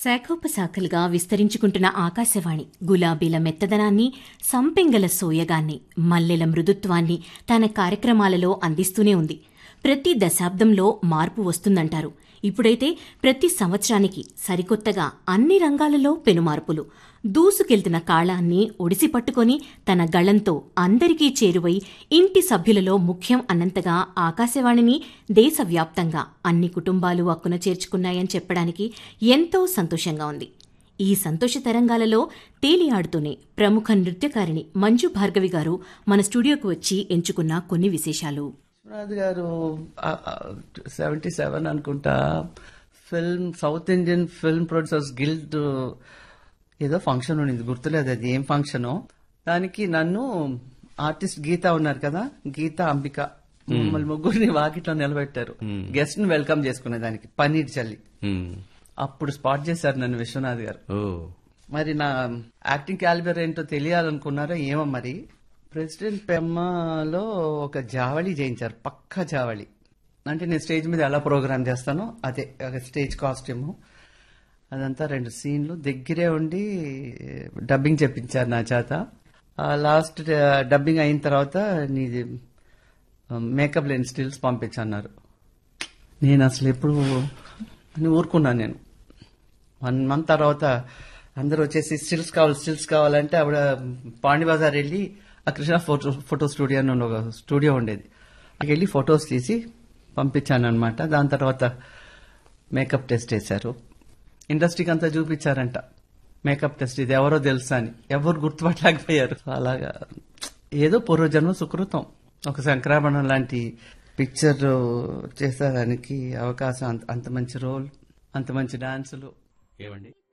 శాఖోపశాఖలుగా విస్తరించుకుంటున్న ఆకాశవాణి గులాబీల మెత్తదనాన్ని సంపెంగల సోయగాన్ని మల్లెల మృదుత్వాన్ని తన కార్యక్రమాలలో అందిస్తూనే ఉంది ప్రతి దశాబ్దంలో మార్పు వస్తుందంటారు ఇప్పుడైతే ప్రతి సంవత్సరానికి సరికొత్తగా అన్ని రంగాలలో పెనుమార్పులు దూసుకెళ్తున్న కాళాన్ని ఒడిసి పట్టుకొని తన గళంతో అందరికీ చేరువై ఇంటి సభ్యులలో ముఖ్యం అన్నంతగా ఆకాశవాణిని దేశవ్యాప్తంగా అన్ని కుటుంబాలు అక్కున చేర్చుకున్నాయని చెప్పడానికి ఎంతో సంతోషంగా ఉంది ఈ సంతోష తరంగాలలో తేలియాడుతూనే ప్రముఖ నృత్యకారిణి మంజు భార్గవి గారు మన స్టూడియోకు వచ్చి ఎంచుకున్న కొన్ని విశేషాలు విశ్వనాథ్ గారు సెవెంటీ సెవెన్ అనుకుంటా film South Indian film producers guild ఏదో ఫంక్షన్ ఉండింది గుర్తులేదు అది ఏం ఫంక్షన్ దానికి నన్ను ఆర్టిస్ట్ గీత ఉన్నారు కదా గీత అంబిక మమ్మల్ని ముగ్గురిని వాకిట్లో నిలబెట్టారు గెస్ట్ ని వెల్కమ్ చేసుకునే దానికి పన్నీర్ చల్లి అప్పుడు స్పాట్ చేశారు నన్ను విశ్వనాథ్ గారు ఓ మరి నా యాక్టింగ్ క్యాలిబర్ ఏంటో తెలియాలనుకున్నారో ఏమో మరి ప్రెసిడెంట్ పెమ్మలో ఒక జావళి చేయించారు పక్క జావళి అంటే నేను స్టేజ్ మీద ఎలా ప్రోగ్రామ్ చేస్తానో అదే ఒక స్టేజ్ కాస్ట్యూమ్ అదంతా రెండు సీన్లు దగ్గరే ఉండి డబ్బింగ్ చెప్పించారు నా చేత లాస్ట్ డబ్బింగ్ అయిన తర్వాత నీది మేకప్ లేని స్టిల్స్ పంపించన్నారు నేను అసలు ఎప్పుడు అని ఊరుకున్నాను నేను వన్ మంత్ తర్వాత అందరూ వచ్చేసి స్టిల్స్ కావాలి స్టిల్స్ కావాలంటే ఆవిడ పాండి బజార్ వెళ్ళి ఆ కృష్ణ ఫోటో ఫోటో స్టూడియో అని ఒక స్టూడియో ఉండేది అక్కడికి వెళ్ళి ఫొటోస్ తీసి పంపించాను అనమాట దాని తర్వాత మేకప్ టెస్ట్ చేశారు ఇండస్ట్రీకి అంతా చూపించారంట మేకప్ టెస్ట్ ఇది ఎవరో తెలుసా అని ఎవరు గుర్తుపట్టలేకపోయారు సో అలాగా ఏదో పూర్వజన్మ సుకృతం ఒక సంక్రమణం లాంటి పిక్చర్ చేసేదానికి అవకాశం అంత- అంత మంచి రోల్ అంత మంచి డాన్సులు ఏమండి